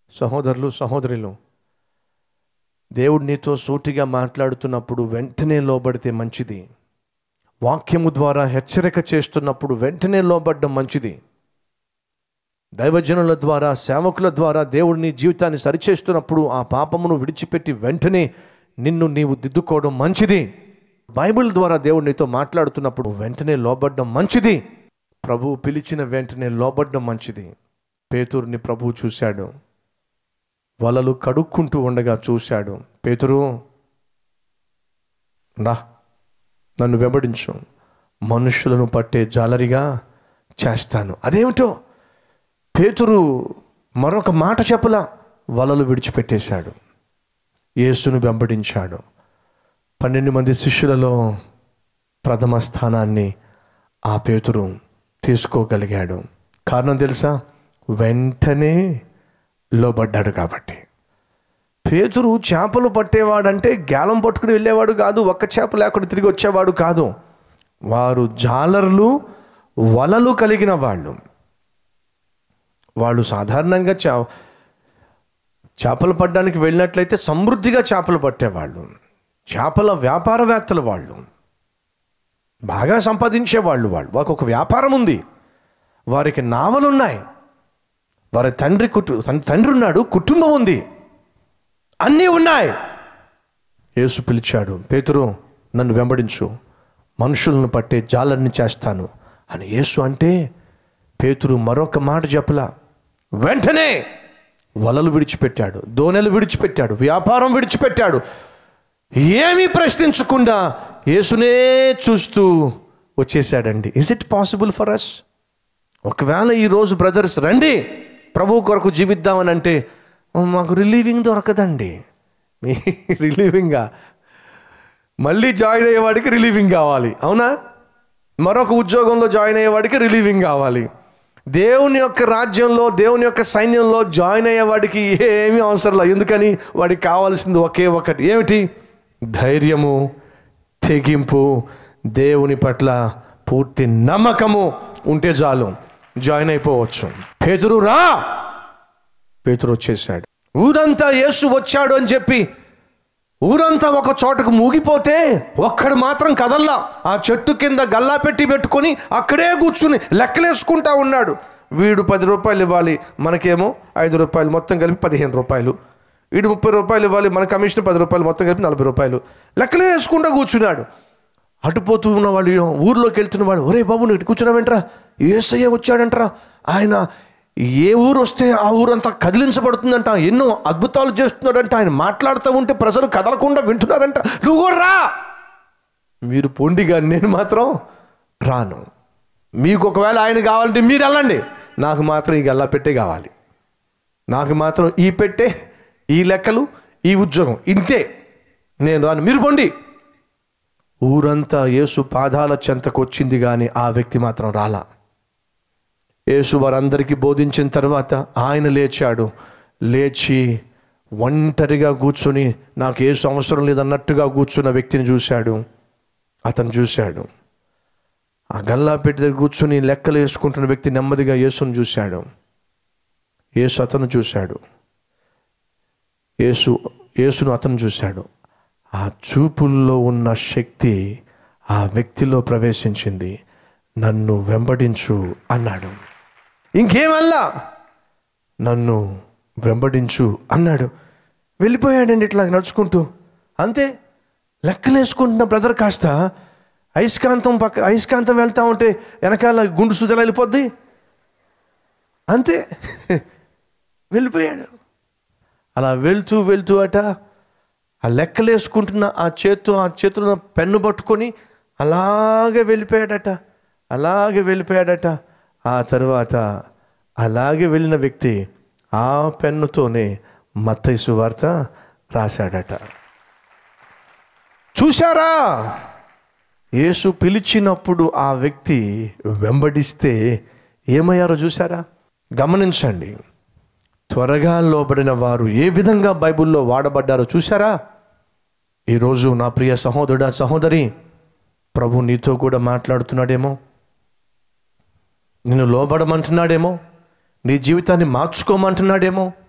సహోదరులు సహోదరులు దేవుడు నీతో సూటిగా మాట్లాడుతున్నప్పుడు వెంటనే లోబడితే మంచిది వాక్యము ద్వారా హెచ్చరిక చేస్తున్నప్పుడు వెంటనే లోబడడం మంచిది దైవజనుల ద్వారా సేవకుల ద్వారా దేవుడు నీ జీవితాన్ని సరిచేస్తున్నప్పుడు ఆ పాపమును విడిచిపెట్టి వెంటనే నిన్ను నీవు దిద్దుకోవడం మంచిది బైబిల్ ద్వారా దేవుడు నీతో మాట్లాడుతున్నప్పుడు వెంటనే లోబడడం మంచిది ప్రభువు పిలిచిన వెంటనే లోబడడం మంచిది పేతురుని ప్రభువు చూశాడు వలలు కడుక్కుంటూ ఉండగా చూశాడు పేతురు రా నన్ను వెంబడించు మనుషులను పట్టే జాలరిగా చేస్తాను అదేమిటో పేతురు మరొక మాట చెప్పలా వలలు విడిచిపెట్టేశాడు యేసును వెంబడించాడు పన్నెండు మంది శిష్యులలో ప్రథమ స్థానాన్ని ఆ పేతురు తీసుకోగలిగాడు కారణం తెలుసా వెంటనే లోబడ్డాడు కాబట్టి పేతురు చేపలు పట్టేవాడంటే గ్యాలం పట్టుకుని వెళ్ళేవాడు కాదు ఒక్క చేప లేకుండా తిరిగి వచ్చేవాడు కాదు వారు జాలర్లు వలలు కలిగిన వాళ్ళు వాళ్ళు సాధారణంగా చా చేపలు పట్టడానికి వెళ్ళినట్లయితే సమృద్ధిగా చేపలు పట్టేవాళ్ళు చేపల వ్యాపారవేత్తలు వాళ్ళు బాగా సంపాదించేవాళ్ళు వాళ్ళు వారికి ఒక వ్యాపారం ఉంది వారికి నావలు ఉన్నాయి వారి తండ్రి కుటు తన తండ్రి ఉన్నాడు కుటుంబం ఉంది అన్నీ ఉన్నాయి యేసు పిలిచాడు పేతురు నన్ను వెంబడించు మనుషులను పట్టే జాలర్ని చేస్తాను అని యేసు అంటే పేతురు మరొక మాట చెప్పలా వెంటనే వలలు విడిచిపెట్టాడు దోనెలు విడిచిపెట్టాడు వ్యాపారం విడిచిపెట్టాడు ఏమీ ప్రశ్నించకుండా యేసునే చూస్తూ వచ్చేసాడండి is it possible for us ఒకవేళ ఈరోజు బ్రదర్స్ రండి ప్రభు కొరకు జీవిద్దామని అంటే మాకు రిలీవింగ్ దొరకదండి మీ రిలీవింగా మళ్ళీ జాయిన్ అయ్యేవాడికి రిలీవింగ్ కావాలి అవునా మరొక ఉద్యోగంలో జాయిన్ అయ్యేవాడికి రిలీవింగ్ కావాలి దేవుని యొక్క రాజ్యంలో దేవుని యొక్క సైన్యంలో జాయిన్ అయ్యేవాడికి ఏమీ అవసరం లేదు ఎందుకని వాడికి కావాల్సింది ఒకే ఒకటి ఏమిటి ధైర్యము తెగింపు దేవుని పట్ల పూర్తి నమ్మకము ఉంటే చాలు జాయిన్ అయిపోవచ్చు పేతురు రా పేతురు వచ్చేసాడు ఊరంతా యేసు వచ్చాడు అని చెప్పి ఊరంతా ఒక చోటకు మూగిపోతే ఒక్కడు మాత్రం కదల్లా ఆ చెట్టు కింద గల్లా పెట్టి పెట్టుకొని అక్కడే కూర్చుని లెక్కలేసుకుంటా ఉన్నాడు వీడు పది రూపాయలు ఇవ్వాలి మనకేమో ఐదు రూపాయలు మొత్తం కలిపి పదిహేను రూపాయలు వీడు ముప్పై రూపాయలు ఇవ్వాలి మన కమిషన్ పది రూపాయలు మొత్తం కలిపి నలభై రూపాయలు లెక్కలే వేసుకుంటా కూర్చున్నాడు అటుపోతూ ఉన్న వాళ్ళు ఊర్లోకి వెళ్తున్న వాళ్ళు ఒరే బాబు నువ్వు ఇటు కూర్చున్నావేంట్రా ఏసయ్య వచ్చాడంట్రా ఆయన ఏ ఊరు వస్తే ఆ ఊరంతా కదిలించబడుతుందంట ఎన్నో అద్భుతాలు చేస్తున్నాడంట ఆయన మాట్లాడుతూ ఉంటే ప్రజలు కదలకుండా వింటున్నారంట నువ్వు కూడా రా మీరు పొండిగా నేను మాత్రం రాను మీకు ఒకవేళ ఆయన కావాలంటే మీరు వెళ్ళండి నాకు మాత్రం ఈ గల్లా పెట్టే కావాలి నాకు మాత్రం ఈ పెట్టే ఈ లెక్కలు ఈ ఉద్యోగం ఇంతే నేను రాను మీరు పొండి ఊరంతా యేసు పాదాల చెంతకు వచ్చింది కానీ ఆ వ్యక్తి మాత్రం రాలా యేసు వారందరికీ బోధించిన తర్వాత ఆయన లేచాడు లేచి ఒంటరిగా కూర్చొని నాకు యేసు అవసరం లేదన్నట్టుగా కూర్చున్న వ్యక్తిని చూశాడు అతను చూశాడు ఆ గల్లా పెట్టి దగ్గర కూర్చొని లెక్కలు వేసుకుంటున్న వ్యక్తి నెమ్మదిగా యేసును చూశాడు యేసు అతను చూశాడు యేసు యేసును అతను చూశాడు ఆ చూపుల్లో ఉన్న శక్తి ఆ వ్యక్తిలో ప్రవేశించింది నన్ను వెంబడించు అన్నాడు ఇంకేమల్లా నన్ను వెంబడించు అన్నాడు వెళ్ళిపోయాడండి ఇట్లా నడుచుకుంటూ అంతే లెక్కలేసుకుంటున్న బ్రదర్ కాస్త అయస్కాంతం పక్క అయస్కాంతం వెళ్తా ఉంటే వెనకాల గుండు సుదల వెళ్ళిపోద్ది అంతే వెళ్ళిపోయాడు అలా వెళ్తూ వెళ్తూ అట ఆ లెక్కలేసుకుంటున్న ఆ చేత్తో ఆ చేతిలో ఉన్న పెన్ను పట్టుకొని అలాగే వెళ్ళిపోయాడట అలాగే వెళ్ళిపోయాడట ఆ తర్వాత అలాగే వెళ్ళిన వ్యక్తి ఆ పెన్నుతోనే మత్తైసు వార్త రాశాడట చూశారా యేసు పిలిచినప్పుడు ఆ వ్యక్తి వెంబడిస్తే ఏమయ్యారో చూసారా గమనించండి త్వరగా లోబడిన వారు ఏ విధంగా బైబిల్లో వాడబడ్డారో చూసారా ఈరోజు నా ప్రియ సహోదరుడా సహోదరి ప్రభు నీతో కూడా మాట్లాడుతున్నాడేమో నిన్ను లోబడమంటున్నాడేమో నీ జీవితాన్ని మార్చుకోమంటున్నాడేమో